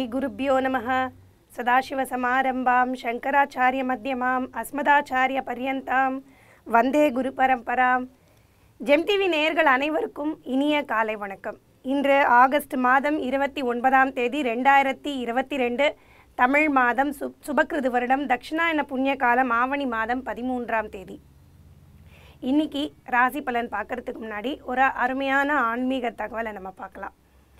ஸ்ரீகுருப்போ நம சதாசிவசமாரம்பாம் சங்கராச்சாரியமத்தியமாம் அஸ்மதாச்சாரியபர்யந்தாம் வந்தே குரு பரம்பராம் GeM TV நேயர்கள் அனைவருக்கும் இனிய காலை வணக்கம் இன்று ஆகஸ்ட் மாதம் இருபத்தி ஒன்பதாம் தேதி ரெண்டாயிரத்தி இருபத்தி ரெண்டு தமிழ் மாதம் சு சுபக்கிருது வருடம் தட்சிணாயன புண்ணிய காலம் ஆவணி மாதம் பதிமூன்றாம் தேதி இன்னைக்கு ராசி பலன் பார்க்கறதுக்கு முன்னாடி ஒரு அருமையான ஆன்மீக தகவலை நம்ம பார்க்கலாம்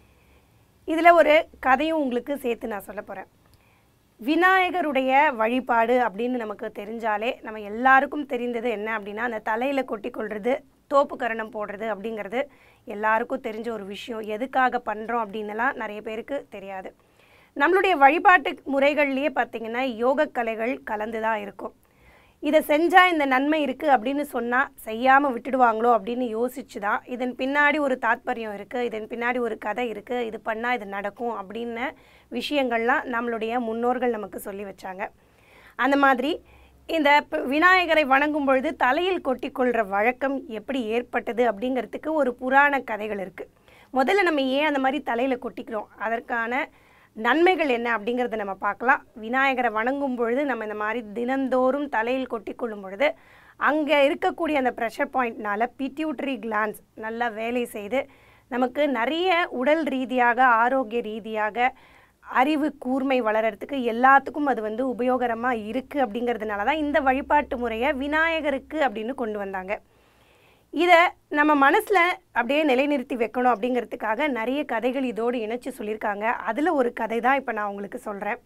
இதில் ஒரு கதையும் உங்களுக்கு சேர்த்து நான் சொல்ல போகிறேன் விநாயகருடைய வழிபாடு அப்படின்னு நமக்கு தெரிஞ்சாலே நம்ம எல்லாருக்கும் தெரிந்தது என்ன அப்படின்னா அந்த தலையில் கொட்டி கொள்வது தோப்பு கரணம் போடுறது அப்படிங்கிறது எல்லாருக்கும் தெரிஞ்ச ஒரு விஷயம் எதுக்காக பண்ணுறோம் அப்படின்னுலாம் நிறைய பேருக்கு தெரியாது நம்மளுடைய வழிபாட்டு முறைகள்லேயே பார்த்திங்கன்னா யோக கலைகள் கலந்து தான் இருக்கும் இதை செஞ்சால் இந்த நன்மை இருக்குது அப்படின்னு சொன்னால் செய்யாமல் விட்டுடுவாங்களோ அப்படின்னு யோசிச்சு தான் இதன் பின்னாடி ஒரு தாத்பரியம் இருக்குது இதன் பின்னாடி ஒரு கதை இருக்குது இது பண்ணால் இது நடக்கும் அப்படின்னு விஷயங்கள்லாம் நம்மளுடைய முன்னோர்கள் நமக்கு சொல்லி வச்சாங்க அந்த மாதிரி இந்த ப- விநாயகரை வணங்கும் பொழுது தலையில் கொட்டிக்கொள்கிற வழக்கம் எப்படி ஏற்பட்டது அப்படிங்கிறதுக்கு ஒரு புராண கதைகள் இருக்குது முதல்ல நம்ம ஏன் அந்த மாதிரி தலையில் கொட்டிக்கிறோம் அதற்கான நன்மைகள் என்ன அப்படிங்கிறத நம்ம பார்க்கலாம் விநாயகரை வணங்கும் பொழுது நம்ம இந்த மாதிரி தினந்தோறும் தலையில் கொட்டிக்கொள்ளும் பொழுது அங்கே இருக்கக்கூடிய அந்த ப்ரெஷர் பாயிண்ட்னால பிட்யூட்டரி கிளான்ஸ் நல்லா வேலை செய்து நமக்கு நிறைய உடல் ரீதியாக ஆரோக்கிய ரீதியாக அறிவு கூர்மை வளர்கிறதுக்கு எல்லாத்துக்கும் அது வந்து உபயோகரமாக இருக்குது அப்படிங்கிறதுனால தான் இந்த வழிபாட்டு முறையை விநாயகருக்கு அப்படின்னு கொண்டு வந்தாங்க இதை நம்ம மனசில் அப்படியே நிலைநிறுத்தி வைக்கணும் அப்படிங்கிறதுக்காக நிறைய கதைகள் இதோடு இணைச்சு சொல்லியிருக்காங்க அதில் ஒரு கதை தான் இப்போ நான் உங்களுக்கு சொல்கிறேன்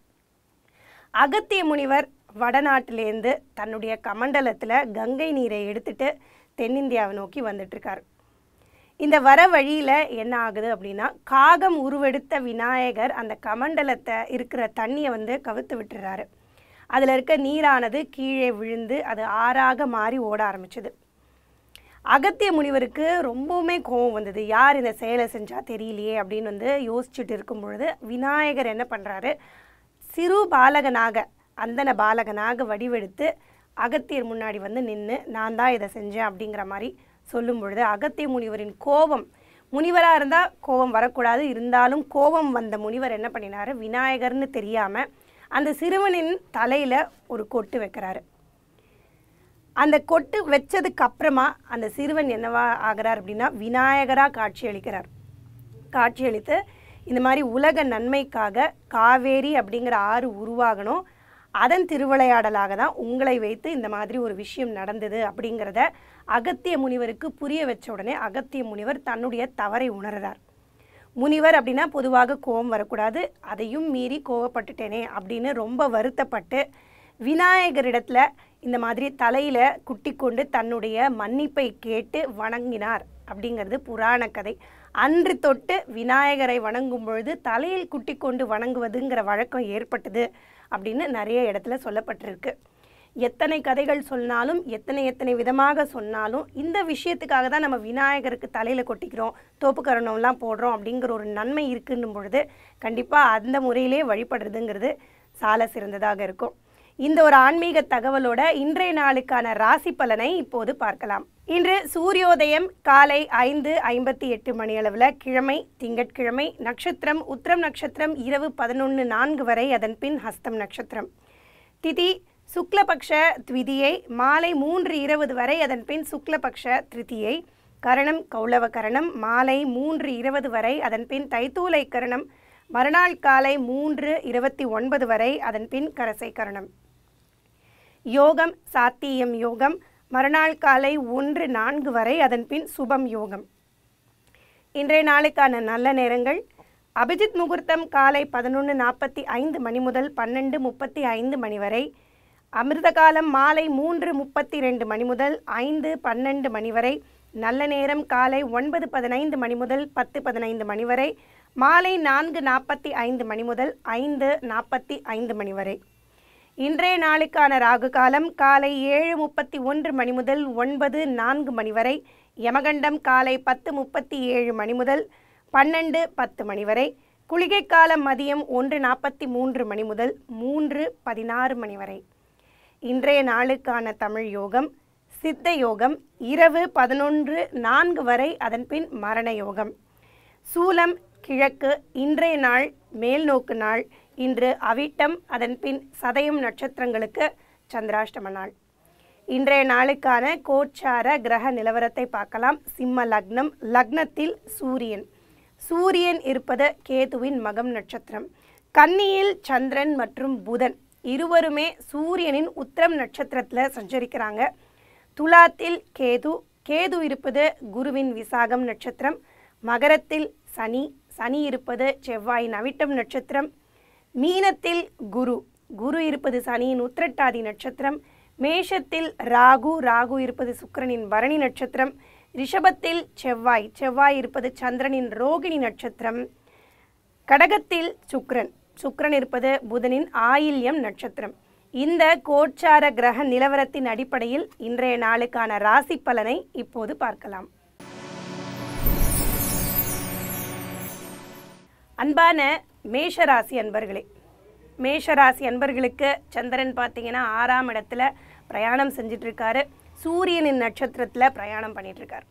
அகத்திய முனிவர் வடநாட்டிலேருந்து தன்னுடைய கமண்டலத்தில் கங்கை நீரை எடுத்துட்டு தென்னிந்தியாவை நோக்கி வந்துட்டுருக்கார் இந்த வர வழியில் என்ன ஆகுது அப்படின்னா காகம் உருவெடுத்த விநாயகர் அந்த கமண்டலத்தை இருக்கிற தண்ணியை வந்து கவுத்து விட்டுறாரு அதில் இருக்க நீரானது கீழே விழுந்து அது ஆறாக மாறி ஓட ஆரம்பிச்சது அகத்திய முனிவருக்கு ரொம்பவுமே கோபம் வந்தது யார் இந்த செயலை செஞ்சால் தெரியலையே அப்படின்னு வந்து யோசிச்சுட்டு இருக்கும் பொழுது விநாயகர் என்ன பண்ணுறாரு சிறு பாலகனாக அந்தன பாலகனாக வடிவெடுத்து அகத்தியர் முன்னாடி வந்து நின்று நான் தான் இதை செஞ்சேன் அப்படிங்கிற மாதிரி சொல்லும் பொழுது அகத்திய முனிவரின் கோபம் முனிவராக இருந்தால் கோபம் வரக்கூடாது இருந்தாலும் கோபம் வந்த முனிவர் என்ன பண்ணினாரு விநாயகர்னு தெரியாமல் அந்த சிறுவனின் தலையில் ஒரு கொட்டு வைக்கிறாரு அந்த கொட்டு வச்சதுக்கு அப்புறமா அந்த சிறுவன் என்னவா ஆகிறார் அப்படின்னா விநாயகராக காட்சி அளிக்கிறார் காட்சியளித்து இந்த மாதிரி உலக நன்மைக்காக காவேரி அப்படிங்கிற ஆறு உருவாகணும் அதன் திருவிளையாடலாக தான் உங்களை வைத்து இந்த மாதிரி ஒரு விஷயம் நடந்தது அப்படிங்கிறத அகத்திய முனிவருக்கு புரிய வச்ச உடனே அகத்திய முனிவர் தன்னுடைய தவறை உணர்றார் முனிவர் அப்படின்னா பொதுவாக கோபம் வரக்கூடாது அதையும் மீறி கோவப்பட்டுட்டேனே அப்படின்னு ரொம்ப வருத்தப்பட்டு விநாயகரிடத்துல இந்த மாதிரி தலையில் குட்டி கொண்டு தன்னுடைய மன்னிப்பை கேட்டு வணங்கினார் அப்படிங்கிறது புராண கதை அன்று தொட்டு விநாயகரை வணங்கும் பொழுது தலையில் குட்டி கொண்டு வணங்குவதுங்கிற வழக்கம் ஏற்பட்டது அப்படின்னு நிறைய இடத்துல சொல்லப்பட்டிருக்கு எத்தனை கதைகள் சொன்னாலும் எத்தனை எத்தனை விதமாக சொன்னாலும் இந்த விஷயத்துக்காக தான் நம்ம விநாயகருக்கு தலையில் கொட்டிக்கிறோம் தோப்பு கரணம்லாம் போடுறோம் அப்படிங்கிற ஒரு நன்மை இருக்குன்னும் பொழுது கண்டிப்பாக அந்த முறையிலே வழிபடுறதுங்கிறது சால சிறந்ததாக இருக்கும் இந்த ஒரு ஆன்மீக தகவலோட இன்றைய நாளுக்கான ராசி பலனை இப்போது பார்க்கலாம் இன்று சூரியோதயம் காலை ஐந்து ஐம்பத்தி எட்டு மணி அளவில் கிழமை திங்கட்கிழமை நட்சத்திரம் உத்திரம் நட்சத்திரம் இரவு பதினொன்று நான்கு வரை அதன் பின் ஹஸ்தம் நட்சத்திரம் திதி சுக்லபக்ஷ த்விதியை மாலை மூன்று இருபது வரை அதன் பின் சுக்லபக்ஷ திருதியை கரணம் கௌளவ கரணம் மாலை மூன்று இருபது வரை அதன் பின் தைத்தூலை கரணம் மறுநாள் காலை மூன்று இருபத்தி ஒன்பது வரை அதன் பின் கரசை கரணம் யோகம் சாத்தியம் யோகம் மறுநாள் காலை ஒன்று நான்கு வரை அதன் பின் சுபம் யோகம் இன்றைய நாளுக்கான நல்ல நேரங்கள் அபிஜித் முகூர்த்தம் காலை பதினொன்று நாற்பத்தி ஐந்து மணி முதல் பன்னெண்டு முப்பத்தி ஐந்து மணி வரை அமிர்த காலம் மாலை மூன்று முப்பத்தி ரெண்டு மணி முதல் ஐந்து பன்னெண்டு மணி வரை நல்ல நேரம் காலை ஒன்பது பதினைந்து மணி முதல் பத்து பதினைந்து மணி வரை மாலை நான்கு நாற்பத்தி ஐந்து மணி முதல் ஐந்து நாற்பத்தி ஐந்து மணி வரை இன்றைய நாளுக்கான ராகு காலம் காலை ஏழு முப்பத்தி ஒன்று மணி முதல் ஒன்பது நான்கு மணி வரை யமகண்டம் காலை பத்து முப்பத்தி ஏழு மணி முதல் பன்னெண்டு பத்து மணி வரை குளிகை காலம் மதியம் ஒன்று நாற்பத்தி மூன்று மணி முதல் மூன்று பதினாறு மணி வரை இன்றைய நாளுக்கான தமிழ் யோகம் சித்த யோகம் இரவு பதினொன்று நான்கு வரை அதன்பின் மரண யோகம் சூலம் கிழக்கு இன்றைய நாள் மேல்நோக்கு நாள் இன்று அவிட்டம் அதன் பின் சதயம் நட்சத்திரங்களுக்கு சந்திராஷ்டம நாள் இன்றைய நாளுக்கான கோச்சார கிரக நிலவரத்தை பார்க்கலாம் சிம்ம லக்னம் லக்னத்தில் சூரியன் சூரியன் இருப்பது கேதுவின் மகம் நட்சத்திரம் கன்னியில் சந்திரன் மற்றும் புதன் இருவருமே சூரியனின் உத்திரம் நட்சத்திரத்தில் சஞ்சரிக்கிறாங்க துலாத்தில் கேது கேது இருப்பது குருவின் விசாகம் நட்சத்திரம் மகரத்தில் சனி சனி இருப்பது செவ்வாயின் அவிட்டம் நட்சத்திரம் மீனத்தில் குரு குரு இருப்பது சனியின் உத்திரட்டாதி நட்சத்திரம் மேஷத்தில் ராகு ராகு இருப்பது சுக்கிரனின் பரணி நட்சத்திரம் ரிஷபத்தில் செவ்வாய் செவ்வாய் இருப்பது சந்திரனின் ரோகிணி நட்சத்திரம் கடகத்தில் சுக்கிரன் சுக்கிரன் இருப்பது புதனின் ஆயில்யம் நட்சத்திரம் இந்த கோச்சார கிரக நிலவரத்தின் அடிப்படையில் இன்றைய நாளுக்கான ராசி பலனை இப்போது பார்க்கலாம் அன்பான மேஷராசி அன்பர்களே மேஷராசி அன்பர்களுக்கு சந்திரன் பார்த்தீங்கன்னா ஆறாம் இடத்துல பிரயாணம் செஞ்சுட்டு இருக்காரு சூரியனின் நட்சத்திரத்தில் பிரயாணம் பண்ணிட்டு இருக்காரு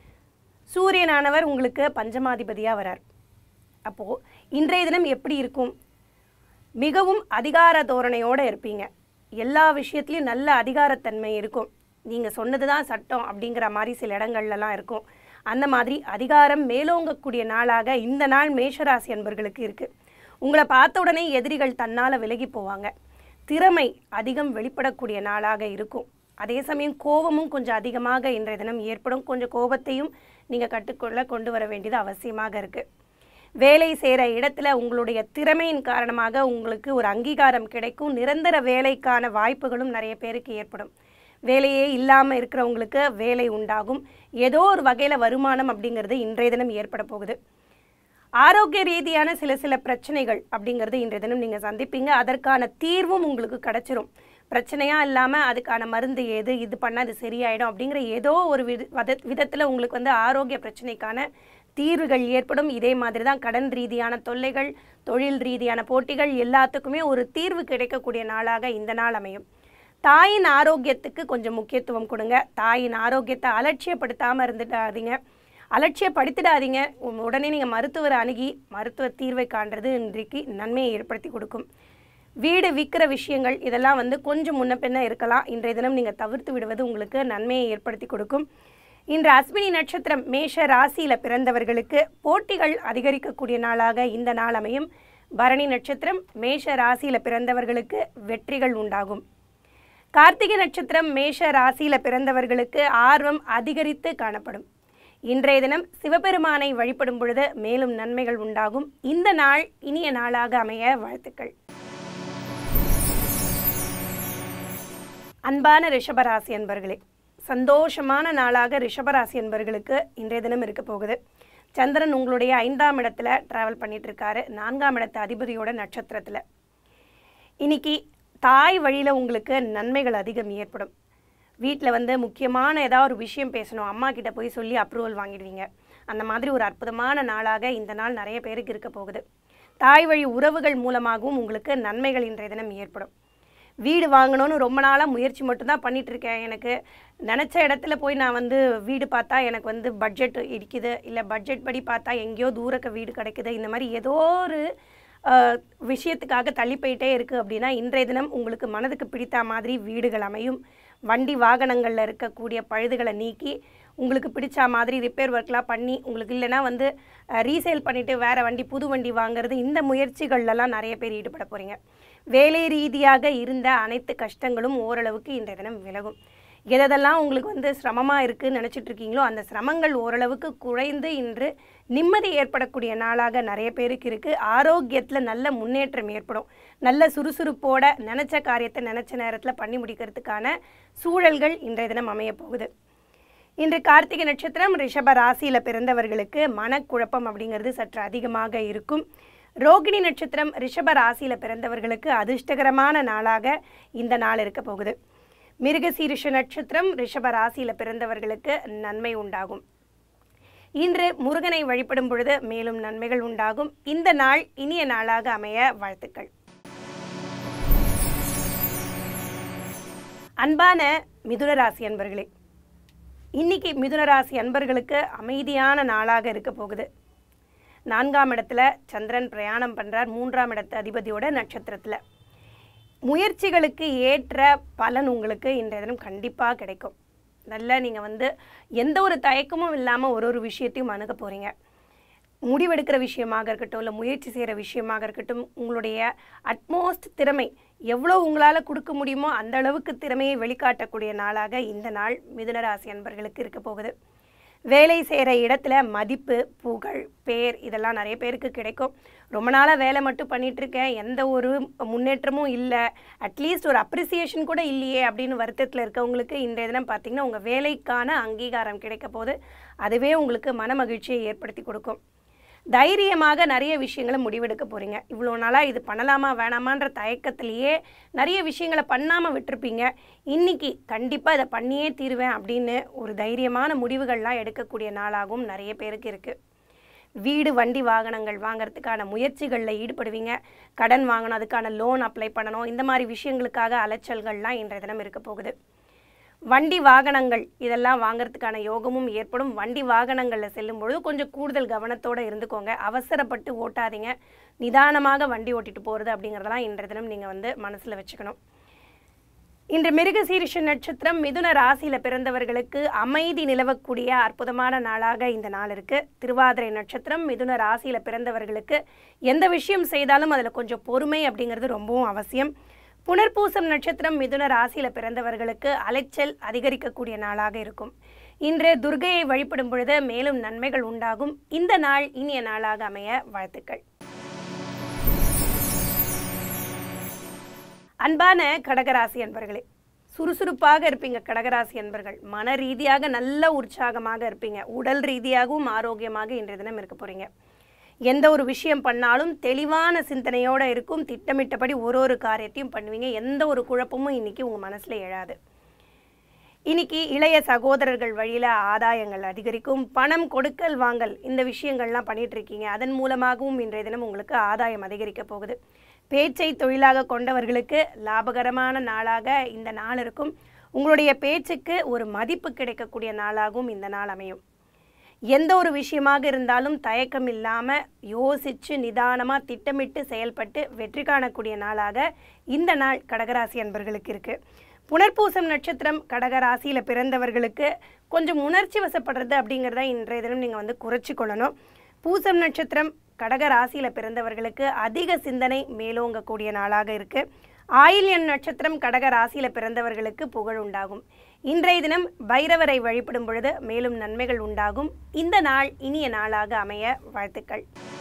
சூரியனானவர் உங்களுக்கு பஞ்சமாதிபதியாக வரார் அப்போது இன்றைய தினம் எப்படி இருக்கும் மிகவும் அதிகார தோரணையோடு இருப்பீங்க எல்லா விஷயத்துலையும் நல்ல அதிகாரத்தன்மை இருக்கும் நீங்கள் சொன்னது தான் சட்டம் அப்படிங்கிற மாதிரி சில இடங்கள்லலாம் இருக்கும் அந்த மாதிரி அதிகாரம் மேலோங்கக்கூடிய நாளாக இந்த நாள் மேஷராசி அன்பர்களுக்கு இருக்குது உங்களை பார்த்த உடனே எதிரிகள் தன்னால் விலகி போவாங்க திறமை அதிகம் வெளிப்படக்கூடிய நாளாக இருக்கும் அதே சமயம் கோபமும் கொஞ்சம் அதிகமாக இன்றைய தினம் ஏற்படும் கொஞ்சம் கோபத்தையும் நீங்கள் கட்டுக்குள்ள கொண்டு வர வேண்டியது அவசியமாக இருக்குது வேலை செய்கிற இடத்துல உங்களுடைய திறமையின் காரணமாக உங்களுக்கு ஒரு அங்கீகாரம் கிடைக்கும் நிரந்தர வேலைக்கான வாய்ப்புகளும் நிறைய பேருக்கு ஏற்படும் வேலையே இல்லாமல் இருக்கிறவங்களுக்கு வேலை உண்டாகும் ஏதோ ஒரு வகையில் வருமானம் அப்படிங்கிறது இன்றைய தினம் ஏற்பட போகுது ஆரோக்கிய ரீதியான சில சில பிரச்சனைகள் அப்படிங்கிறது இன்றைய தினம் நீங்கள் சந்திப்பீங்க அதற்கான தீர்வும் உங்களுக்கு கிடைச்சிரும் பிரச்சனையாக இல்லாமல் அதுக்கான மருந்து ஏது இது பண்ணால் அது சரியாயிடும் அப்படிங்கிற ஏதோ ஒரு வித வத விதத்தில் உங்களுக்கு வந்து ஆரோக்கிய பிரச்சனைக்கான தீர்வுகள் ஏற்படும் இதே மாதிரி தான் கடன் ரீதியான தொல்லைகள் தொழில் ரீதியான போட்டிகள் எல்லாத்துக்குமே ஒரு தீர்வு கிடைக்கக்கூடிய நாளாக இந்த நாள் அமையும் தாயின் ஆரோக்கியத்துக்கு கொஞ்சம் முக்கியத்துவம் கொடுங்க தாயின் ஆரோக்கியத்தை அலட்சியப்படுத்தாமல் இருந்துடாதீங்க அலட்சியப்படுத்திடாதீங்க உம் உடனே நீங்கள் மருத்துவரை அணுகி மருத்துவ தீர்வை காண்றது இன்றைக்கு நன்மையை ஏற்படுத்தி கொடுக்கும் வீடு விற்கிற விஷயங்கள் இதெல்லாம் வந்து கொஞ்சம் முன்ன பின்ன இருக்கலாம் இன்றைய தினம் நீங்கள் தவிர்த்து விடுவது உங்களுக்கு நன்மையை ஏற்படுத்தி கொடுக்கும் இன்று அஸ்வினி நட்சத்திரம் மேஷ ராசியில் பிறந்தவர்களுக்கு போட்டிகள் அதிகரிக்கக்கூடிய நாளாக இந்த நாள் அமையும் பரணி நட்சத்திரம் மேஷ ராசியில் பிறந்தவர்களுக்கு வெற்றிகள் உண்டாகும் கார்த்திகை நட்சத்திரம் மேஷ ராசியில் பிறந்தவர்களுக்கு ஆர்வம் அதிகரித்து காணப்படும் இன்றைய தினம் சிவபெருமானை வழிபடும் பொழுது மேலும் நன்மைகள் உண்டாகும் இந்த நாள் இனிய நாளாக அமைய வாழ்த்துக்கள் அன்பான ரிஷபராசி அன்பர்களே சந்தோஷமான நாளாக ரிஷபராசி அன்பர்களுக்கு இன்றைய தினம் இருக்க போகுது சந்திரன் உங்களுடைய ஐந்தாம் இடத்துல டிராவல் பண்ணிட்டு இருக்காரு நான்காம் இடத்து அதிபதியோட நட்சத்திரத்தில் இன்னைக்கு தாய் வழியில் உங்களுக்கு நன்மைகள் அதிகம் ஏற்படும் வீட்டில் வந்து முக்கியமான ஏதாவது ஒரு விஷயம் பேசணும் அம்மா கிட்ட போய் சொல்லி அப்ரூவல் வாங்கிடுவீங்க அந்த மாதிரி ஒரு அற்புதமான நாளாக இந்த நாள் நிறைய பேருக்கு இருக்க போகுது தாய் வழி உறவுகள் மூலமாகவும் உங்களுக்கு நன்மைகள் இன்றைய தினம் ஏற்படும் வீடு வாங்கணும்னு ரொம்ப நாளாக முயற்சி மட்டும்தான் பண்ணிட்டு இருக்கேன் எனக்கு நினச்ச இடத்துல போய் நான் வந்து வீடு பார்த்தா எனக்கு வந்து பட்ஜெட் இடிக்குது இல்லை பட்ஜெட் படி பார்த்தா எங்கேயோ தூரக்க வீடு கிடைக்குது இந்த மாதிரி ஏதோ ஒரு அஹ், விஷயத்துக்காக தள்ளி போயிட்டே இருக்குது அப்படின்னா இன்றைய தினம் உங்களுக்கு மனதுக்கு பிடித்த மாதிரி வீடுகள் அமையும் வண்டி வாகனங்களில் இருக்கக்கூடிய பழுதுகளை நீக்கி உங்களுக்கு பிடிச்ச மாதிரி ரிப்பேர் ஒர்க்லாம் பண்ணி உங்களுக்கு இல்லைன்னா வந்து ரீசேல் பண்ணிவிட்டு வேறு வண்டி புது வண்டி வாங்குறது இந்த முயற்சிகள்லாம் நிறைய பேர் ஈடுபட போகிறீங்க வேலை ரீதியாக இருந்த அனைத்து கஷ்டங்களும் ஓரளவுக்கு இன்றைய தினம் விலகும் எதெல்லாம் உங்களுக்கு வந்து சிரமமாக இருக்குன்னு நினச்சிட்டு இருக்கீங்களோ அந்த சிரமங்கள் ஓரளவுக்கு குறைந்து இன்று நிம்மதி ஏற்படக்கூடிய நாளாக நிறைய பேருக்கு இருக்குது ஆரோக்கியத்தில் நல்ல முன்னேற்றம் ஏற்படும் நல்ல சுறுசுறுப்போட நினச்ச காரியத்தை நினச்ச நேரத்தில் பண்ணி முடிக்கிறதுக்கான சூழல்கள் இன்றைய தினம் அமையப் போகுது இன்று கார்த்திகை நட்சத்திரம் ரிஷப ராசியில் பிறந்தவர்களுக்கு மனக்குழப்பம் அப்படிங்கிறது சற்று அதிகமாக இருக்கும் ரோகிணி நட்சத்திரம் ரிஷப ராசியில் பிறந்தவர்களுக்கு அதிர்ஷ்டகரமான நாளாக இந்த நாள் இருக்க போகுது மிருகசீரிஷ நட்சத்திரம் ரிஷப ராசியில் பிறந்தவர்களுக்கு நன்மை உண்டாகும் இன்று முருகனை வழிபடும் பொழுது மேலும் நன்மைகள் உண்டாகும் இந்த நாள் இனிய நாளாக அமைய வாழ்த்துக்கள் அன்பான மிதுன ராசி அன்பர்களே இன்னைக்கு மிதுன ராசி அன்பர்களுக்கு அமைதியான நாளாக இருக்க போகுது நான்காம் இடத்துல சந்திரன் பிரயாணம் பண்ணுறார் மூன்றாம் இடத்து அதிபதியோட நட்சத்திரத்தில் முயற்சிகளுக்கு ஏற்ற பலன் உங்களுக்கு இன்றைய தினம் கண்டிப்பாக கிடைக்கும் நல்லா நீங்கள் வந்து எந்த ஒரு தயக்கமும் இல்லாமல் ஒரு ஒரு விஷயத்தையும் அணுக போகிறீங்க முடிவெடுக்கிற விஷயமாக இருக்கட்டும் இல்லை முயற்சி செய்கிற விஷயமாக இருக்கட்டும் உங்களுடைய அட்மோஸ்ட் திறமை எவ்வளோ உங்களால் கொடுக்க முடியுமோ அந்த அளவுக்கு திறமையை வெளிக்காட்டக்கூடிய நாளாக இந்த நாள் மிதுன ராசி அன்பர்களுக்கு இருக்க போகுது வேலை செய்கிற இடத்துல மதிப்பு புகழ் பேர் இதெல்லாம் நிறைய பேருக்கு கிடைக்கும் ரொம்ப நாளாக வேலை மட்டும் பண்ணிட்டு இருக்கேன் எந்த ஒரு முன்னேற்றமும் இல்லை அட்லீஸ்ட் ஒரு அப்ரிசியேஷன் கூட இல்லையே அப்படின்னு வருத்தத்தில் இருக்கவங்களுக்கு இன்றைய தினம் பார்த்தீங்கன்னா உங்கள் வேலைக்கான அங்கீகாரம் கிடைக்க போது அதுவே உங்களுக்கு மன மகிழ்ச்சியை ஏற்படுத்தி கொடுக்கும் தைரியமாக நிறைய விஷயங்களை முடிவெடுக்க போகிறீங்க இவ்வளோ நாளாக இது பண்ணலாமா வேணாமான்ற தயக்கத்திலேயே நிறைய விஷயங்களை பண்ணாமல் விட்டுருப்பீங்க இன்னைக்கு கண்டிப்பாக இதை பண்ணியே தீருவேன் அப்படின்னு ஒரு தைரியமான முடிவுகள்லாம் எடுக்கக்கூடிய நாளாகவும் நிறைய பேருக்கு இருக்குது வீடு வண்டி வாகனங்கள் வாங்குறதுக்கான முயற்சிகளில் ஈடுபடுவீங்க கடன் வாங்கணும் அதுக்கான லோன் அப்ளை பண்ணணும் இந்த மாதிரி விஷயங்களுக்காக அலைச்சல்கள்லாம் இன்றைய தினம் இருக்க போகுது வண்டி வாகனங்கள் இதெல்லாம் வாங்குறதுக்கான யோகமும் ஏற்படும் வண்டி வாகனங்களில் செல்லும் பொழுது கொஞ்சம் கூடுதல் கவனத்தோடு இருந்துக்கோங்க அவசரப்பட்டு ஓட்டாதீங்க நிதானமாக வண்டி ஓட்டிட்டு போகிறது அப்படிங்கிறதெல்லாம் இன்றைய தினம் நீங்கள் வந்து மனசில் வச்சுக்கணும் இன்று மிருகசீரிஷ நட்சத்திரம் மிதுன ராசியில் பிறந்தவர்களுக்கு அமைதி நிலவக்கூடிய அற்புதமான நாளாக இந்த நாள் இருக்கு திருவாதிரை நட்சத்திரம் மிதுன ராசியில் பிறந்தவர்களுக்கு எந்த விஷயம் செய்தாலும் அதில் கொஞ்சம் பொறுமை அப்படிங்கிறது ரொம்பவும் அவசியம் புனர்பூசம் நட்சத்திரம் மிதுன ராசியில் பிறந்தவர்களுக்கு அலைச்சல் அதிகரிக்கக்கூடிய நாளாக இருக்கும் இன்று துர்கையை வழிபடும் பொழுது மேலும் நன்மைகள் உண்டாகும் இந்த நாள் இனிய நாளாக அமைய வாழ்த்துக்கள் அன்பான கடகராசி அன்பர்களே சுறுசுறுப்பாக இருப்பீங்க கடகராசி அன்பர்கள் மன ரீதியாக நல்ல உற்சாகமாக இருப்பீங்க உடல் ரீதியாகவும் ஆரோக்கியமாக இன்றைய தினம் இருக்க போறீங்க எந்த ஒரு விஷயம் பண்ணாலும் தெளிவான சிந்தனையோடு இருக்கும் திட்டமிட்டபடி ஒரு ஒரு காரியத்தையும் பண்ணுவீங்க எந்த ஒரு குழப்பமும் இன்னைக்கு உங்கள் மனசில் எழாது இன்னைக்கு இளைய சகோதரர்கள் வழியில் ஆதாயங்கள் அதிகரிக்கும் பணம் கொடுக்கல் வாங்கல் இந்த விஷயங்கள்லாம் பண்ணிட்டு இருக்கீங்க அதன் மூலமாகவும் இன்றைய தினம் உங்களுக்கு ஆதாயம் அதிகரிக்க போகுது பேச்சை தொழிலாக கொண்டவர்களுக்கு லாபகரமான நாளாக இந்த நாள் இருக்கும் உங்களுடைய பேச்சுக்கு ஒரு மதிப்பு கிடைக்கக்கூடிய நாளாகவும் இந்த நாள் அமையும் எந்த ஒரு விஷயமாக இருந்தாலும் தயக்கம் இல்லாமல் யோசித்து நிதானமாக திட்டமிட்டு செயல்பட்டு வெற்றி காணக்கூடிய நாளாக இந்த நாள் கடகராசி அன்பர்களுக்கு இருக்குது புனர்பூசம் நட்சத்திரம் கடகராசியில் பிறந்தவர்களுக்கு கொஞ்சம் உணர்ச்சி வசப்படுறது அப்படிங்கிறத இன்றைய தினம் நீங்கள் வந்து குறைச்சி கொள்ளணும் பூசம் நட்சத்திரம் கடக ராசியில் பிறந்தவர்களுக்கு அதிக சிந்தனை மேலோங்கக்கூடிய நாளாக இருக்கு ஆயில்யன் நட்சத்திரம் கடக ராசியில் பிறந்தவர்களுக்கு புகழ் உண்டாகும் இன்றைய தினம் பைரவரை வழிபடும் பொழுது மேலும் நன்மைகள் உண்டாகும் இந்த நாள் இனிய நாளாக அமைய வாழ்த்துக்கள்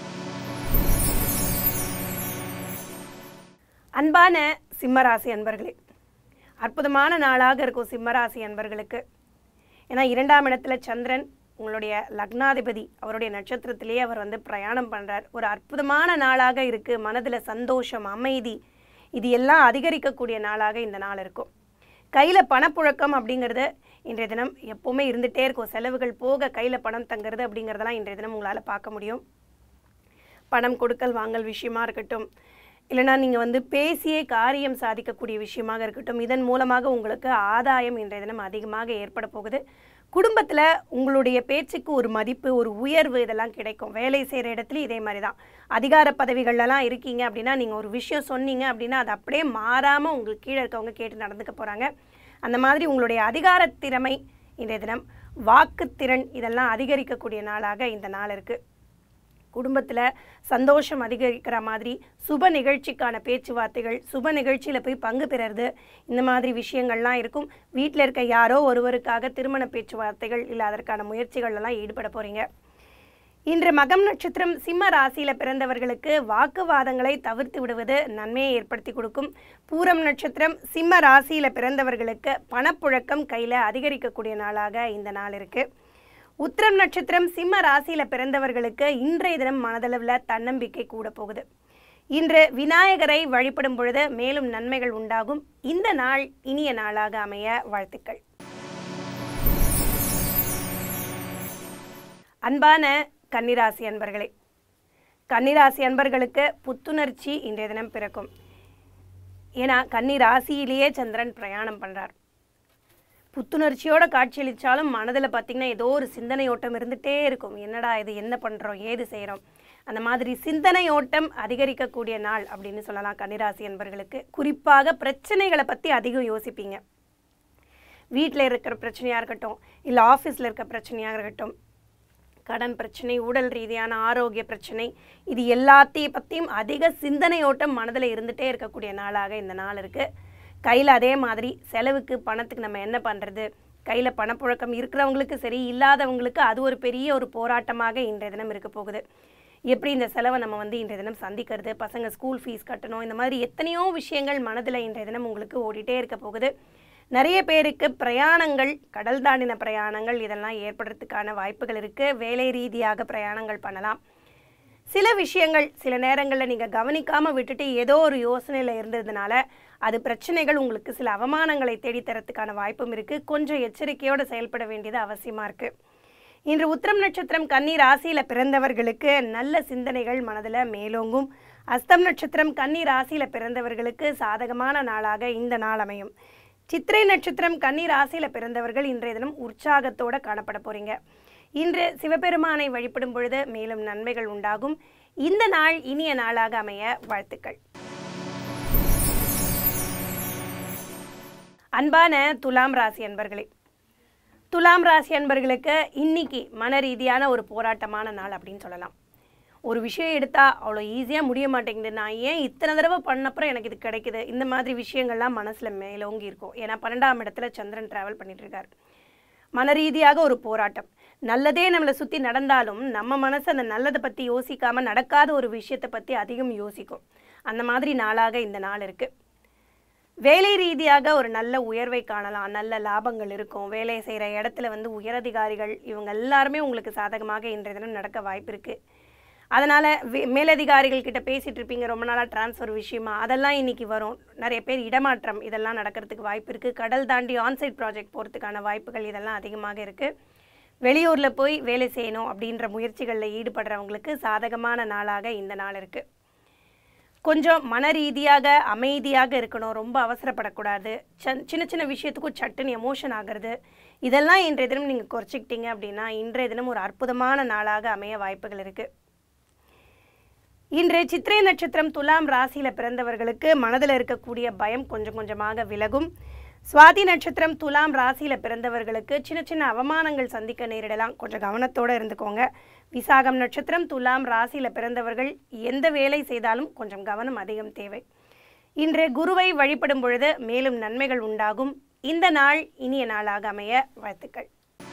அன்பான சிம்மராசி அன்பர்களே அற்புதமான நாளாக இருக்கும் சிம்மராசி அன்பர்களுக்கு ஏன்னா இரண்டாம் இடத்துல சந்திரன் உங்களுடைய லக்னாதிபதி அவருடைய நட்சத்திரத்திலேயே அவர் வந்து பிரயாணம் பண்ணுறார் ஒரு அற்புதமான நாளாக இருக்குது மனதில் சந்தோஷம் அமைதி இது எல்லாம் அதிகரிக்கக்கூடிய நாளாக இந்த நாள் இருக்கும் கையில் பணப்புழக்கம் அப்படிங்கிறது இன்றைய தினம் எப்போவுமே இருந்துகிட்டே இருக்கும் செலவுகள் போக கையில் பணம் தங்குறது அப்படிங்கிறதெல்லாம் இன்றைய தினம் உங்களால் பார்க்க முடியும் பணம் கொடுக்கல் வாங்கல் விஷயமா இருக்கட்டும் இல்லைனா நீங்கள் வந்து பேசியே காரியம் சாதிக்கக்கூடிய விஷயமாக இருக்கட்டும் இதன் மூலமாக உங்களுக்கு ஆதாயம் இன்றைய தினம் அதிகமாக ஏற்பட போகுது குடும்பத்தில் உங்களுடைய பேச்சுக்கு ஒரு மதிப்பு ஒரு உயர்வு இதெல்லாம் கிடைக்கும் வேலை செய்கிற இடத்துல இதே மாதிரி தான் அதிகார பதவிகள்லாம் இருக்கீங்க அப்படின்னா நீங்கள் ஒரு விஷயம் சொன்னீங்க அப்படின்னா அது அப்படியே மாறாமல் உங்களுக்கு கீழே இருக்கவங்க கேட்டு நடந்துக்க போகிறாங்க அந்த மாதிரி உங்களுடைய அதிகார திறமை இன்றைய தினம் வாக்குத்திறன் இதெல்லாம் அதிகரிக்கக்கூடிய நாளாக இந்த நாள் இருக்குது குடும்பத்தில் சந்தோஷம் அதிகரிக்கிற மாதிரி சுப நிகழ்ச்சிக்கான பேச்சுவார்த்தைகள் சுப நிகழ்ச்சியில் போய் பங்கு பெறுறது இந்த மாதிரி விஷயங்கள்லாம் இருக்கும் வீட்டில் இருக்க யாரோ ஒருவருக்காக திருமண பேச்சுவார்த்தைகள் இல்லை அதற்கான முயற்சிகள் எல்லாம் ஈடுபட போகிறீங்க இன்று மகம் நட்சத்திரம் சிம்ம ராசியில் பிறந்தவர்களுக்கு வாக்குவாதங்களை தவிர்த்து விடுவது நன்மையை ஏற்படுத்தி கொடுக்கும் பூரம் நட்சத்திரம் சிம்ம ராசியில் பிறந்தவர்களுக்கு பணப்புழக்கம் கையில் அதிகரிக்கக்கூடிய நாளாக இந்த நாள் இருக்குது உத்திரம் நட்சத்திரம் சிம்ம ராசியில் பிறந்தவர்களுக்கு இன்றைய தினம் மனதளவில் தன்னம்பிக்கை கூட போகுது இன்று விநாயகரை வழிபடும் பொழுது மேலும் நன்மைகள் உண்டாகும் இந்த நாள் இனிய நாளாக அமைய வாழ்த்துக்கள் அன்பான கன்னிராசி அன்பர்களே கன்னிராசி அன்பர்களுக்கு புத்துணர்ச்சி இன்றைய தினம் பிறக்கும் ஏன்னா கன்னி ராசியிலேயே சந்திரன் பிரயாணம் பண்ணுறார் புத்துணர்ச்சியோட காட்சியளித்தாலும் மனதில் பார்த்திங்கன்னா ஏதோ ஒரு சிந்தனை ஓட்டம் இருந்துகிட்டே இருக்கும் என்னடா இது என்ன பண்ணுறோம் ஏது செய்கிறோம் அந்த மாதிரி சிந்தனை ஓட்டம் அதிகரிக்கக்கூடிய நாள் அப்படின்னு சொல்லலாம் கன்னிராசி என்பர்களுக்கு குறிப்பாக பிரச்சனைகளை பற்றி அதிகம் யோசிப்பீங்க வீட்டில் இருக்கிற பிரச்சனையாக இருக்கட்டும் இல்லை ஆஃபீஸில் இருக்க பிரச்சனையாக இருக்கட்டும் கடன் பிரச்சனை உடல் ரீதியான ஆரோக்கிய பிரச்சனை இது எல்லாத்தையும் பற்றியும் அதிக சிந்தனை ஓட்டம் மனதில் இருந்துகிட்டே இருக்கக்கூடிய நாளாக இந்த நாள் இருக்குது கையில் அதே மாதிரி செலவுக்கு பணத்துக்கு நம்ம என்ன பண்ணுறது கையில் பணப்புழக்கம் இருக்கிறவங்களுக்கு சரி இல்லாதவங்களுக்கு அது ஒரு பெரிய ஒரு போராட்டமாக இன்றைய தினம் இருக்க போகுது எப்படி இந்த செலவை நம்ம வந்து இன்றைய தினம் சந்திக்கிறது பசங்க ஸ்கூல் ஃபீஸ் கட்டணும் இந்த மாதிரி எத்தனையோ விஷயங்கள் மனதில் இன்றைய தினம் உங்களுக்கு ஓடிட்டே இருக்க போகுது நிறைய பேருக்கு பிரயாணங்கள் கடல் தாண்டின பிரயாணங்கள் இதெல்லாம் ஏற்படுறதுக்கான வாய்ப்புகள் இருக்குது வேலை ரீதியாக பிரயாணங்கள் பண்ணலாம் சில விஷயங்கள் சில நேரங்களில் நீங்கள் கவனிக்காமல் விட்டுட்டு ஏதோ ஒரு யோசனையில் இருந்ததுனால அது பிரச்சனைகள் உங்களுக்கு சில அவமானங்களை தேடித்தரத்துக்கான வாய்ப்பும் இருக்குது கொஞ்சம் எச்சரிக்கையோடு செயல்பட வேண்டியது அவசியமாக இருக்குது இன்று உத்திரம் நட்சத்திரம் கன்னி ராசியில் பிறந்தவர்களுக்கு நல்ல சிந்தனைகள் மனதில் மேலோங்கும் அஸ்தம் நட்சத்திரம் கன்னி ராசியில் பிறந்தவர்களுக்கு சாதகமான நாளாக இந்த நாள் அமையும் சித்திரை நட்சத்திரம் கன்னி ராசியில் பிறந்தவர்கள் இன்றைய தினம் உற்சாகத்தோட காணப்பட போறீங்க இன்று சிவபெருமானை வழிபடும் பொழுது மேலும் நன்மைகள் உண்டாகும் இந்த நாள் இனிய நாளாக அமைய வாழ்த்துக்கள் அன்பான துலாம் ராசி அன்பர்களே துலாம் ராசி அன்பர்களுக்கு இன்னைக்கு மன ரீதியான ஒரு போராட்டமான நாள் அப்படின்னு சொல்லலாம் ஒரு விஷயம் எடுத்தால் அவ்வளோ ஈஸியாக முடிய மாட்டேங்குது நான் ஏன் இத்தனை தடவை பண்ணப்புறம் எனக்கு இது கிடைக்குது இந்த மாதிரி விஷயங்கள்லாம் மனசில் மேலோங்கி இருக்கும் ஏன்னா பன்னெண்டாம் இடத்துல சந்திரன் ட்ராவல் பண்ணிட்டு இருக்காரு மன ரீதியாக ஒரு போராட்டம் நல்லதே நம்மளை சுற்றி நடந்தாலும் நம்ம மனசு அந்த நல்லதை பற்றி யோசிக்காமல் நடக்காத ஒரு விஷயத்தை பற்றி அதிகம் யோசிக்கும் அந்த மாதிரி நாளாக இந்த நாள் இருக்குது வேலை ரீதியாக ஒரு நல்ல உயர்வை காணலாம் நல்ல லாபங்கள் இருக்கும் வேலை செய்கிற இடத்துல வந்து உயரதிகாரிகள் இவங்க எல்லாருமே உங்களுக்கு சாதகமாக இன்றைய தினம் நடக்க வாய்ப்பு இருக்குது அதனால் மேலதிகாரிகள் கிட்ட பேசிகிட்டு இருப்பீங்க ரொம்ப நாளாக ட்ரான்ஸ்ஃபர் விஷயமா அதெல்லாம் இன்னைக்கு வரும் நிறைய பேர் இடமாற்றம் இதெல்லாம் நடக்கிறதுக்கு வாய்ப்பு இருக்குது கடல் தாண்டி ஆன்சைட் ப்ராஜெக்ட் போகிறதுக்கான வாய்ப்புகள் இதெல்லாம் அதிகமாக இருக்குது வெளியூரில் போய் வேலை செய்யணும் அப்படின்ற முயற்சிகளில் ஈடுபடுறவங்களுக்கு சாதகமான நாளாக இந்த நாள் இருக்குது கொஞ்சம் மன ரீதியாக அமைதியாக இருக்கணும் ரொம்ப அவசரப்படக்கூடாது சன் சின்ன சின்ன விஷயத்துக்கும் சட்டுன்னு எமோஷன் ஆகிறது இதெல்லாம் இன்றைய தினம் நீங்கள் குறைச்சிக்கிட்டீங்க அப்படின்னா இன்றைய தினம் ஒரு அற்புதமான நாளாக அமைய வாய்ப்புகள் இருக்குது இன்று சித்திரை நட்சத்திரம் துலாம் ராசியில் பிறந்தவர்களுக்கு மனதில் இருக்கக்கூடிய பயம் கொஞ்சம் கொஞ்சமாக விலகும் சுவாதி நட்சத்திரம் துலாம் ராசியில் பிறந்தவர்களுக்கு சின்ன சின்ன அவமானங்கள் சந்திக்க நேரிடலாம் கொஞ்சம் கவனத்தோடு இருந்துக்கோங்க விசாகம் நட்சத்திரம் துலாம் ராசியில் பிறந்தவர்கள் எந்த வேலை செய்தாலும் கொஞ்சம் கவனம் அதிகம் தேவை இன்று குருவை வழிபடும் பொழுது மேலும் நன்மைகள் உண்டாகும் இந்த நாள் இனிய நாளாக அமைய வாழ்த்துக்கள்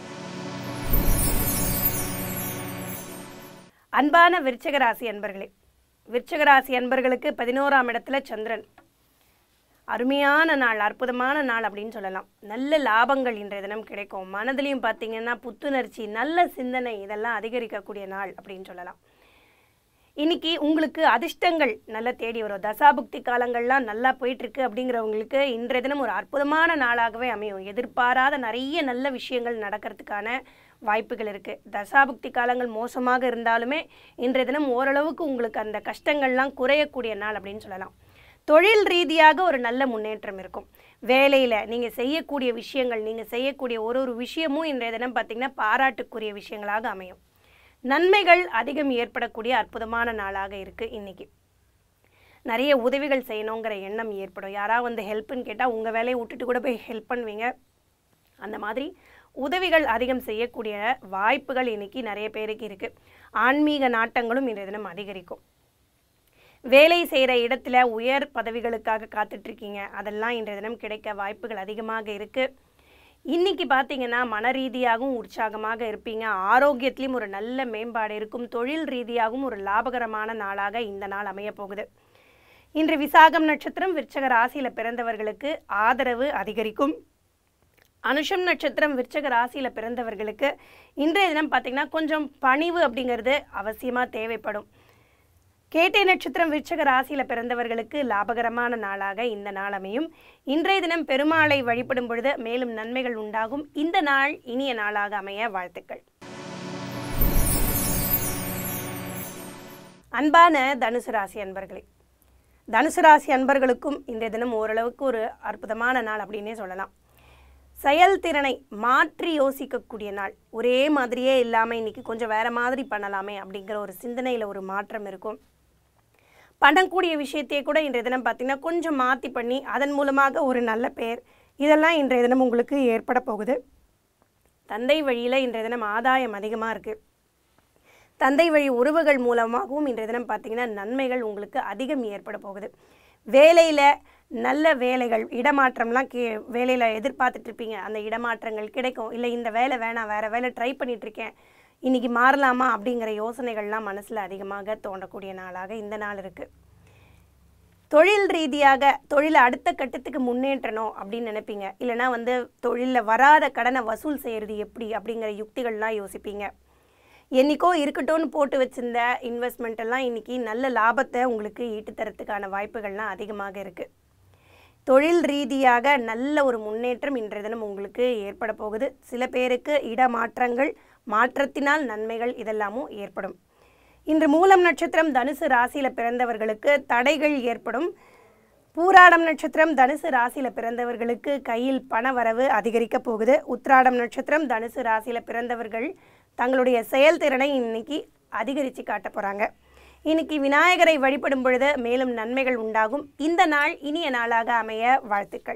அன்பான விருச்சக ராசி அன்பர்களே விருச்சக ராசி அன்பர்களுக்கு பதினோராம் இடத்துல சந்திரன் அருமையான நாள் அற்புதமான நாள் அப்படின்னு சொல்லலாம் நல்ல லாபங்கள் இன்றைய தினம் கிடைக்கும் மனதிலையும் பார்த்தீங்கன்னா புத்துணர்ச்சி நல்ல சிந்தனை இதெல்லாம் அதிகரிக்கக்கூடிய நாள் அப்படின்னு சொல்லலாம் இன்னைக்கு உங்களுக்கு அதிர்ஷ்டங்கள் நல்லா தேடி வரும் தசாபுக்தி காலங்கள்லாம் நல்லா போயிட்டு இருக்கு அப்படிங்கிறவங்களுக்கு இன்றைய தினம் ஒரு அற்புதமான நாளாகவே அமையும் எதிர்பாராத நிறைய நல்ல விஷயங்கள் நடக்கிறதுக்கான வாய்ப்புகள் இருக்குது தசாபுக்தி காலங்கள் மோசமாக இருந்தாலுமே இன்றைய தினம் ஓரளவுக்கு உங்களுக்கு அந்த கஷ்டங்கள்லாம் குறையக்கூடிய நாள் அப்படின்னு சொல்லலாம் தொழில் ரீதியாக ஒரு நல்ல முன்னேற்றம் இருக்கும் வேலையில் நீங்கள் செய்யக்கூடிய விஷயங்கள் நீங்கள் செய்யக்கூடிய ஒரு ஒரு விஷயமும் இன்றைய தினம் பார்த்திங்கன்னா பாராட்டுக்குரிய விஷயங்களாக அமையும் நன்மைகள் அதிகம் ஏற்படக்கூடிய அற்புதமான நாளாக இருக்குது இன்னைக்கு நிறைய உதவிகள் செய்யணுங்கிற எண்ணம் ஏற்படும் யாராவது வந்து ஹெல்ப்புன்னு கேட்டால் உங்கள் வேலையை விட்டுட்டு கூட போய் ஹெல்ப் பண்ணுவீங்க அந்த மாதிரி உதவிகள் அதிகம் செய்யக்கூடிய வாய்ப்புகள் இன்னைக்கு நிறைய பேருக்கு இருக்குது ஆன்மீக நாட்டங்களும் இன்றைய தினம் அதிகரிக்கும் வேலை செய்கிற இடத்துல உயர் பதவிகளுக்காக காத்துட்ருக்கீங்க அதெல்லாம் இன்றைய தினம் கிடைக்க வாய்ப்புகள் அதிகமாக இருக்குது இன்னைக்கு பார்த்தீங்கன்னா மன ரீதியாகவும் உற்சாகமாக இருப்பீங்க ஆரோக்கியத்திலையும் ஒரு நல்ல மேம்பாடு இருக்கும் தொழில் ரீதியாகவும் ஒரு லாபகரமான நாளாக இந்த நாள் அமையப் போகுது இன்று விசாகம் நட்சத்திரம் விருச்சக ராசியில் பிறந்தவர்களுக்கு ஆதரவு அதிகரிக்கும் அனுஷம் நட்சத்திரம் விருச்சக ராசியில் பிறந்தவர்களுக்கு இன்றைய தினம் பார்த்திங்கன்னா கொஞ்சம் பணிவு அப்படிங்கிறது அவசியமாக தேவைப்படும் கேட்டை நட்சத்திரம் விருச்சக ராசியில் பிறந்தவர்களுக்கு லாபகரமான நாளாக இந்த நாள் அமையும் இன்றைய தினம் பெருமாளை வழிபடும் பொழுது மேலும் நன்மைகள் உண்டாகும் இந்த நாள் இனிய நாளாக அமைய வாழ்த்துக்கள் அன்பான தனுசு ராசி அன்பர்களே தனுசு ராசி அன்பர்களுக்கும் இன்றைய தினம் ஓரளவுக்கு ஒரு அற்புதமான நாள் அப்படின்னே சொல்லலாம் செயல்திறனை மாற்றி யோசிக்கக்கூடிய நாள் ஒரே மாதிரியே இல்லாமல் இன்னைக்கு கொஞ்சம் வேற மாதிரி பண்ணலாமே அப்படிங்கிற ஒரு சிந்தனையில் ஒரு மாற்றம் இருக்கும் பண்ணக்கூடிய விஷயத்தையே கூட இன்றைய தினம் பார்த்தீங்கன்னா கொஞ்சம் மாற்றி பண்ணி அதன் மூலமாக ஒரு நல்ல பெயர் இதெல்லாம் இன்றைய தினம் உங்களுக்கு ஏற்பட போகுது தந்தை வழியில் இன்றைய தினம் ஆதாயம் அதிகமாக இருக்குது தந்தை வழி உறவுகள் மூலமாகவும் இன்றைய தினம் பார்த்தீங்கன்னா நன்மைகள் உங்களுக்கு அதிகம் ஏற்பட போகுது வேலையில் நல்ல வேலைகள் இடமாற்றம்லாம் கே வேலையில் எதிர்பார்த்துட்டு இருப்பீங்க அந்த இடமாற்றங்கள் கிடைக்கும் இல்லை இந்த வேலை வேணாம் வேறு வேலை ட்ரை பண்ணிட்டு இருக்கேன் இன்னைக்கு மாறலாமா அப்படிங்கிற யோசனைகள்லாம் மனசில் அதிகமாக தோன்றக்கூடிய நாளாக இந்த நாள் இருக்குது தொழில் ரீதியாக தொழிலை அடுத்த கட்டத்துக்கு முன்னேற்றணும் அப்படின்னு நினைப்பீங்க இல்லைனா வந்து தொழிலில் வராத கடனை வசூல் செய்கிறது எப்படி அப்படிங்கிற யுக்திகள்லாம் யோசிப்பீங்க என்னைக்கோ இருக்கட்டும்னு போட்டு வச்சிருந்த இன்வெஸ்ட்மெண்ட் எல்லாம் இன்னைக்கு நல்ல லாபத்தை உங்களுக்கு ஈட்டு தரத்துக்கான வாய்ப்புகள்லாம் அதிகமாக இருக்குது தொழில் ரீதியாக நல்ல ஒரு முன்னேற்றம் இன்றைய தினம் உங்களுக்கு ஏற்பட போகுது சில பேருக்கு இடமாற்றங்கள் மாற்றத்தினால் நன்மைகள் இதெல்லாமும் ஏற்படும் இன்று மூலம் நட்சத்திரம் தனுசு ராசியில் பிறந்தவர்களுக்கு தடைகள் ஏற்படும் பூராடம் நட்சத்திரம் தனுசு ராசியில் பிறந்தவர்களுக்கு கையில் பண வரவு அதிகரிக்க போகுது உத்ராடம் நட்சத்திரம் தனுசு ராசியில் பிறந்தவர்கள் தங்களுடைய செயல்திறனை இன்னைக்கு அதிகரித்து காட்ட போகிறாங்க இன்னைக்கு விநாயகரை வழிபடும் பொழுது மேலும் நன்மைகள் உண்டாகும் இந்த நாள் இனிய நாளாக அமைய வாழ்த்துக்கள்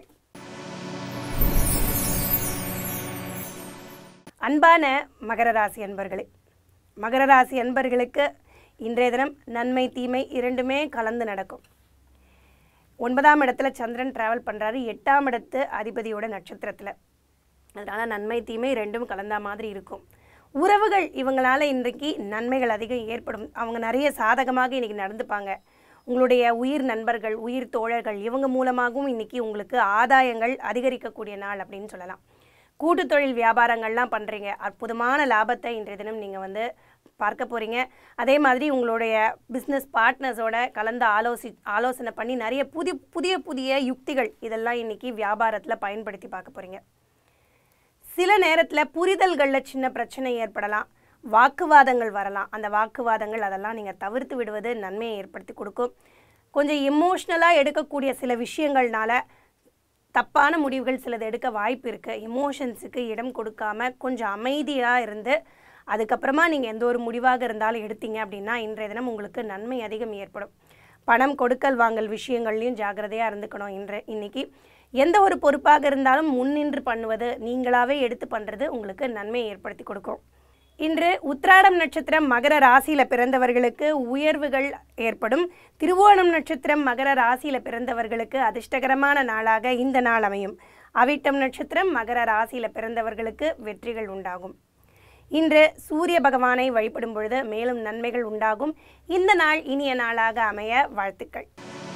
அன்பான மகர ராசி அன்பர்களே மகர ராசி அன்பர்களுக்கு இன்றைய தினம் நன்மை தீமை இரண்டுமே கலந்து நடக்கும் ஒன்பதாம் இடத்துல சந்திரன் டிராவல் பண்ணுறாரு எட்டாம் இடத்து அதிபதியோட நட்சத்திரத்தில் அதனால் நன்மை தீமை ரெண்டும் கலந்த மாதிரி இருக்கும் உறவுகள் இவங்களால இன்றைக்கு நன்மைகள் அதிகம் ஏற்படும் அவங்க நிறைய சாதகமாக இன்னைக்கு நடந்துப்பாங்க உங்களுடைய உயிர் நண்பர்கள் உயிர் தோழர்கள் இவங்க மூலமாகவும் இன்னைக்கு உங்களுக்கு ஆதாயங்கள் அதிகரிக்கக்கூடிய நாள் அப்படின்னு சொல்லலாம் கூட்டு தொழில் வியாபாரங்கள்லாம் பண்ணுறீங்க அற்புதமான லாபத்தை இன்றைய தினம் நீங்கள் வந்து பார்க்க போகிறீங்க அதே மாதிரி உங்களுடைய பிஸ்னஸ் பார்ட்னர்ஸோட கலந்து ஆலோசி ஆலோசனை பண்ணி நிறைய புதிய புதிய புதிய யுக்திகள் இதெல்லாம் இன்னைக்கு வியாபாரத்தில் பயன்படுத்தி பார்க்க போகிறீங்க சில நேரத்தில் புரிதல்களில் சின்ன பிரச்சனை ஏற்படலாம் வாக்குவாதங்கள் வரலாம் அந்த வாக்குவாதங்கள் அதெல்லாம் நீங்கள் தவிர்த்து விடுவது நன்மையை ஏற்படுத்தி கொடுக்கும் கொஞ்சம் எமோஷ்னலாக எடுக்கக்கூடிய சில விஷயங்கள்னால தப்பான முடிவுகள் சிலது எடுக்க வாய்ப்பு இருக்குது எமோஷன்ஸுக்கு இடம் கொடுக்காம கொஞ்சம் அமைதியாக இருந்து அதுக்கப்புறமா நீங்கள் எந்த ஒரு முடிவாக இருந்தாலும் எடுத்தீங்க அப்படின்னா இன்றைய தினம் உங்களுக்கு நன்மை அதிகம் ஏற்படும் பணம் கொடுக்கல் வாங்கல் விஷயங்கள்லையும் ஜாக்கிரதையாக இருந்துக்கணும் இன்று இன்னைக்கு எந்த ஒரு பொறுப்பாக இருந்தாலும் முன்னின்று பண்ணுவது நீங்களாவே எடுத்து பண்ணுறது உங்களுக்கு நன்மையை ஏற்படுத்தி கொடுக்கும் இன்று உத்ராடம் நட்சத்திரம் மகர ராசியில் பிறந்தவர்களுக்கு உயர்வுகள் ஏற்படும் திருவோணம் நட்சத்திரம் மகர ராசியில் பிறந்தவர்களுக்கு அதிர்ஷ்டகரமான நாளாக இந்த நாள் அமையும் அவிட்டம் நட்சத்திரம் மகர ராசியில் பிறந்தவர்களுக்கு வெற்றிகள் உண்டாகும் இன்று சூரிய பகவானை வழிபடும் பொழுது மேலும் நன்மைகள் உண்டாகும் இந்த நாள் இனிய நாளாக அமைய வாழ்த்துக்கள்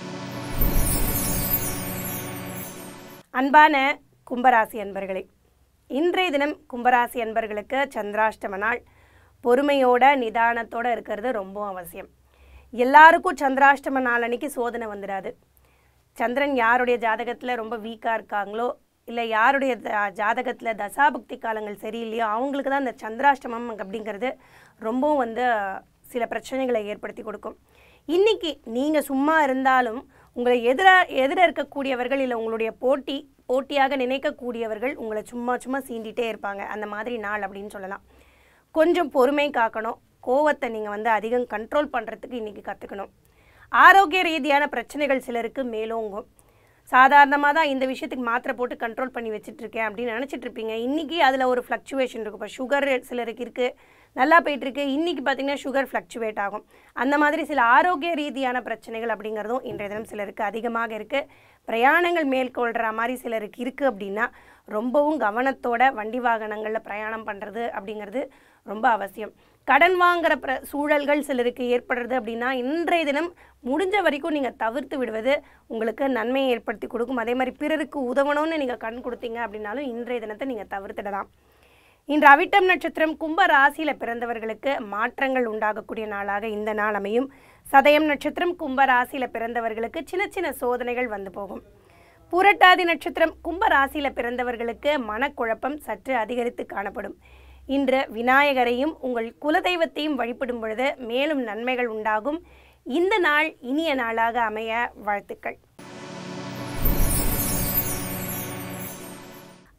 அன்பான கும்பராசி அன்பர்களே இன்றைய தினம் கும்பராசி அன்பர்களுக்கு சந்திராஷ்டம நாள் பொறுமையோட நிதானத்தோட இருக்கிறது ரொம்ப அவசியம் எல்லாருக்கும் சந்திராஷ்டம நாள் அன்னைக்கு சோதனை வந்துடாது சந்திரன் யாருடைய ஜாதகத்தில் ரொம்ப வீக்காக இருக்காங்களோ இல்லை யாருடைய த- ஜாதகத்தில் தசாபக்தி காலங்கள் சரியில்லையோ அவங்களுக்கு தான் இந்த சந்திராஷ்டமம் அப்படிங்கிறது ரொம்பவும் வந்து சில பிரச்சனைகளை ஏற்படுத்தி கொடுக்கும் இன்னைக்கு நீங்கள் சும்மா இருந்தாலும் உங்களை எதிர எதிர இருக்கக்கூடியவர்கள் இல்லை உங்களுடைய போட்டி போட்டியாக நினைக்கக்கூடியவர்கள் உங்களை சும்மா சும்மா சீண்டிகிட்டே இருப்பாங்க அந்த மாதிரி நாள் அப்படின்னு சொல்லலாம் கொஞ்சம் பொறுமை காக்கணும் கோவத்தை நீங்கள் வந்து அதிகம் கண்ட்ரோல் பண்ணுறதுக்கு இன்றைக்கி கற்றுக்கணும் ஆரோக்கிய ரீதியான பிரச்சனைகள் சிலருக்கு மேலோங்கும் சாதாரணமாக தான் இந்த விஷயத்துக்கு மாத்திரை போட்டு கண்ட்ரோல் பண்ணி வச்சுட்டு இருக்கேன் அப்படின்னு நினச்சிட்டு இருப்பீங்க இன்றைக்கி அதில் ஒரு ஃப்ளக்சுவேஷன் இருக்கும் இப்போ சுகர் சிலருக்கு இருக்குது நல்லா போயிட்டுருக்கு இன்றைக்கி பார்த்தீங்கன்னா சுகர் ஃப்ளக்சுவேட் ஆகும் அந்த மாதிரி சில ஆரோக்கிய ரீதியான பிரச்சனைகள் அப்படிங்கிறதும் இன்றைய தினம் சிலருக்கு அதிகமாக இருக்குது பிரயாணங்கள் மேற்கொள்கிற மாதிரி சிலருக்கு இருக்குது அப்படின்னா ரொம்பவும் கவனத்தோட வண்டி வாகனங்களில் பிரயாணம் பண்ணுறது அப்படிங்கிறது ரொம்ப அவசியம் கடன் வாங்குற பிர சூழல்கள் சிலருக்கு ஏற்படுறது அப்படின்னா இன்றைய தினம் முடிஞ்ச வரைக்கும் நீங்கள் தவிர்த்து விடுவது உங்களுக்கு நன்மையை ஏற்படுத்தி கொடுக்கும் அதே மாதிரி பிறருக்கு உதவணும்னு நீங்கள் கண் கொடுத்தீங்க அப்படின்னாலும் இன்றைய தினத்தை நீங்கள் தவிர்த்திடலாம் இன்று அவிட்டம் நட்சத்திரம் கும்ப ராசியில் பிறந்தவர்களுக்கு மாற்றங்கள் உண்டாகக்கூடிய நாளாக இந்த நாள் அமையும் சதயம் நட்சத்திரம் கும்ப ராசியில் பிறந்தவர்களுக்கு சின்ன சின்ன சோதனைகள் வந்து போகும் புரட்டாதி நட்சத்திரம் கும்ப ராசியில் பிறந்தவர்களுக்கு மனக்குழப்பம் சற்று அதிகரித்து காணப்படும் இன்று விநாயகரையும் உங்கள் குலதெய்வத்தையும் வழிபடும் பொழுது மேலும் நன்மைகள் உண்டாகும் இந்த நாள் இனிய நாளாக அமைய வாழ்த்துக்கள்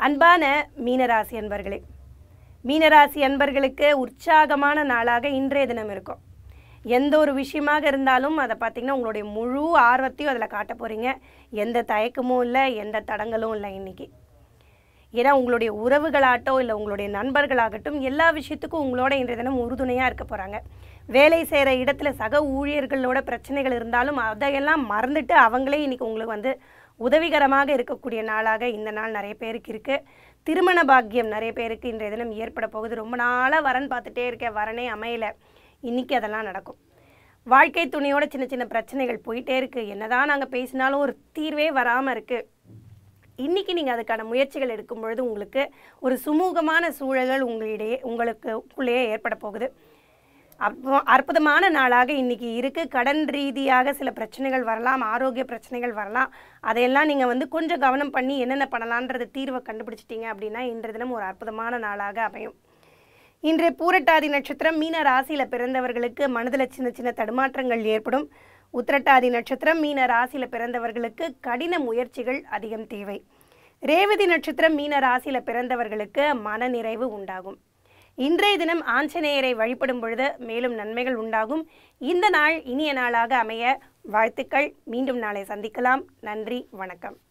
அன்பான மீனராசி அன்பர்களே மீனராசி அன்பர்களுக்கு உற்சாகமான நாளாக இன்றைய தினம் இருக்கும் எந்த ஒரு விஷயமாக இருந்தாலும் அதை பார்த்தீங்கன்னா உங்களுடைய முழு ஆர்வத்தையும் அதில் காட்ட போகிறீங்க எந்த தயக்கமும் இல்லை எந்த தடங்களும் இல்லை இன்னைக்கு ஏன்னா உங்களுடைய உறவுகளாகட்டும் இல்லை உங்களுடைய நண்பர்களாகட்டும் எல்லா விஷயத்துக்கும் உங்களோட இன்றைய தினம் உறுதுணையாக இருக்க போகிறாங்க வேலை செய்கிற இடத்துல சக ஊழியர்களோட பிரச்சனைகள் இருந்தாலும் அதையெல்லாம் மறந்துட்டு அவங்களே இன்னைக்கு உங்களுக்கு வந்து உதவிகரமாக இருக்கக்கூடிய நாளாக இந்த நாள் நிறைய பேருக்கு இருக்குது திருமண பாக்கியம் நிறைய பேருக்கு இன்றைய தினம் ஏற்பட போகுது ரொம்ப நாளாக வரன் பார்த்துட்டே இருக்கேன் வரனே அமையல இன்னைக்கு அதெல்லாம் நடக்கும் வாழ்க்கை துணையோட சின்ன சின்ன பிரச்சனைகள் போயிட்டே இருக்குது என்னதான் நாங்கள் பேசினாலும் ஒரு தீர்வே வராமல் இருக்குது இன்னைக்கு நீங்கள் அதுக்கான முயற்சிகள் எடுக்கும் பொழுது உங்களுக்கு ஒரு சுமூகமான சூழல்கள் உங்களிடையே உங்களுக்கு உள்ளேயே ஏற்பட போகுது அப்போ அற்புதமான நாளாக இன்னைக்கு இருக்கு கடன் ரீதியாக சில பிரச்சனைகள் வரலாம் ஆரோக்கிய பிரச்சனைகள் வரலாம் அதையெல்லாம் நீங்கள் வந்து கொஞ்சம் கவனம் பண்ணி என்னென்ன பண்ணலான்றது தீர்வை கண்டுபிடிச்சிட்டீங்க அப்படின்னா இன்றைய தினம் ஒரு அற்புதமான நாளாக அமையும் இன்று பூரட்டாதி நட்சத்திரம் மீன ராசியில் பிறந்தவர்களுக்கு மனதில் சின்ன சின்ன தடுமாற்றங்கள் ஏற்படும் உத்திரட்டாதி நட்சத்திரம் மீன ராசியில் பிறந்தவர்களுக்கு கடின முயற்சிகள் அதிகம் தேவை ரேவதி நட்சத்திரம் மீன ராசியில் பிறந்தவர்களுக்கு மனநிறைவு உண்டாகும் இன்றைய தினம் ஆஞ்சநேயரை வழிபடும் பொழுது மேலும் நன்மைகள் உண்டாகும் இந்த நாள் இனிய நாளாக அமைய வாழ்த்துக்கள் மீண்டும் நாளை சந்திக்கலாம் நன்றி வணக்கம்